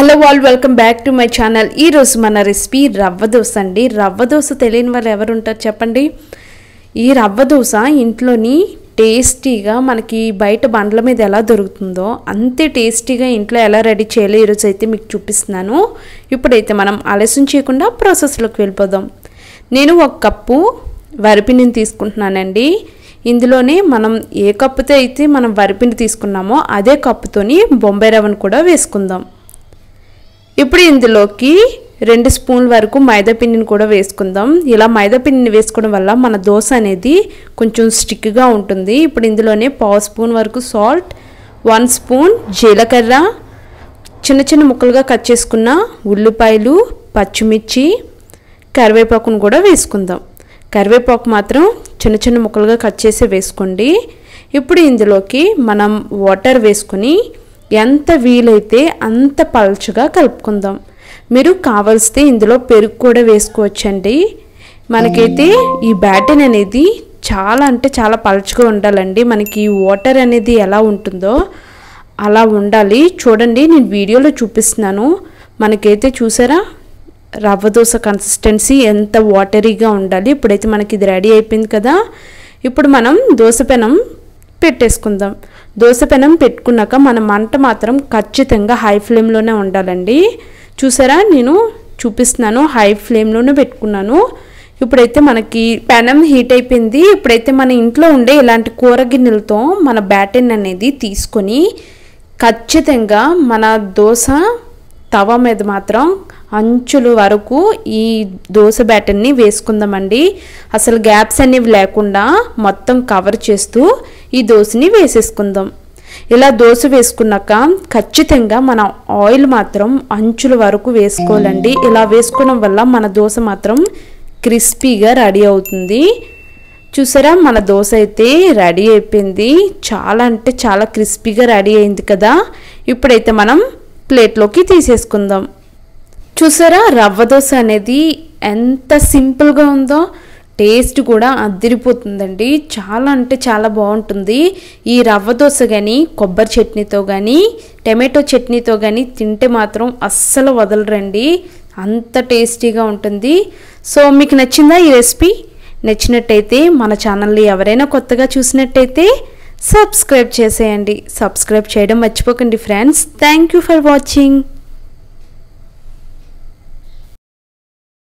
hello all welcome back to my channel ఈరోజు మన recipe రవ్వ దోశ అండి రవ్వ దోశ తెలియని వాళ్ళు ఎవరు ఉంటారు చెప్పండి ఈ రవ్వ దోశ ఇంట్లోని టేస్టీగా మనకి బయట బండ్ల మీద ఎలా దొరుకుతుందో అంతే టేస్టీగా ఇంట్లో ఎలా రెడీ చేయాలో ఈరోజు అయితే మీకు చూపిస్తున్నాను ఇప్పుడైతే మనం ఆలస్యం చేయకుండా ప్రాసెస్లోకి వెళ్ళిపోదాం నేను ఒక కప్పు వరిపిండిని తీసుకుంటున్నానండి ఇందులోనే మనం ఏ కప్పుతో అయితే మనం వరిపిండి తీసుకున్నామో అదే కప్పుతోని బొంబాయి రవ్వను కూడా వేసుకుందాం ఇప్పుడు ఇందులోకి రెండు స్పూన్ల వరకు మైదా పిండిని కూడా వేసుకుందాం ఇలా మైదా పిండిని వేసుకోవడం వల్ల మన దోశ అనేది కొంచెం స్టిక్గా ఉంటుంది ఇప్పుడు ఇందులోనే పావు స్పూన్ వరకు సాల్ట్ వన్ స్పూన్ జీలకర్ర చిన్న చిన్న ముక్కలుగా కట్ చేసుకున్న ఉల్లిపాయలు పచ్చిమిర్చి కరివేపాకును కూడా వేసుకుందాం కరివేపాకు మాత్రం చిన్న చిన్న ముక్కలుగా కట్ చేసి వేసుకోండి ఇప్పుడు ఇందులోకి మనం వాటర్ వేసుకొని ఎంత వీలైతే అంత పల్చగా కలుపుకుందాం మీరు కావలిస్తే ఇందులో పెరుగు కూడా వేసుకోవచ్చండి మనకైతే ఈ బ్యాటర్ అనేది చాలా అంటే చాలా పలుచగా ఉండాలండి మనకి వాటర్ అనేది ఎలా ఉంటుందో అలా ఉండాలి చూడండి నేను వీడియోలో చూపిస్తున్నాను మనకైతే చూసారా రవ్వ దోశ కన్సిస్టెన్సీ ఎంత వాటరీగా ఉండాలి ఇప్పుడైతే మనకి ఇది రెడీ అయిపోయింది కదా ఇప్పుడు మనం దోశ పెనం పెట్టేసుకుందాం దోశ పెనం పెట్టుకున్నాక మన మంట మాత్రం ఖచ్చితంగా హై ఫ్లేమ్లోనే ఉండాలండి చూసారా నేను చూపిస్తున్నాను హై ఫ్లేమ్లోనే పెట్టుకున్నాను ఇప్పుడైతే మనకి పెనం హీట్ అయిపోయింది ఇప్పుడైతే మన ఇంట్లో ఉండే ఇలాంటి కూర గిన్నెలతో మన బ్యాటన్ అనేది తీసుకొని ఖచ్చితంగా మన దోశ తవ మీద మాత్రం అంచుల వరకు ఈ దోశ బ్యాటర్ని వేసుకుందామండి అసలు గ్యాప్స్ అనేవి లేకుండా మొత్తం కవర్ చేస్తూ ఈ దోశని వేసేసుకుందాం ఇలా దోశ వేసుకున్నాక ఖచ్చితంగా మన ఆయిల్ మాత్రం అంచుల వరకు వేసుకోవాలండి ఇలా వేసుకోవడం వల్ల మన దోశ మాత్రం క్రిస్పీగా రెడీ అవుతుంది చూసారా మన దోశ అయితే రెడీ అయిపోయింది చాలా అంటే చాలా క్రిస్పీగా రెడీ అయింది కదా ఇప్పుడైతే మనం ప్లేట్లోకి తీసేసుకుందాం చూసారా రవ్వ దోశ అనేది ఎంత సింపుల్గా ఉందో టేస్ట్ కూడా అదిరిపోతుందండి చాలా అంటే చాలా బాగుంటుంది ఈ రవ్వ దోశ కానీ కొబ్బరి చట్నీతో కానీ టమాటో చట్నీతో కానీ తింటే మాత్రం అస్సలు వదలరండి అంత టేస్టీగా ఉంటుంది సో మీకు నచ్చిందా ఈ రెసిపీ నచ్చినట్టయితే మన ఛానల్ని ఎవరైనా కొత్తగా చూసినట్టయితే సబ్స్క్రైబ్ చేసేయండి సబ్స్క్రైబ్ చేయడం మర్చిపోకండి friends thank you for watching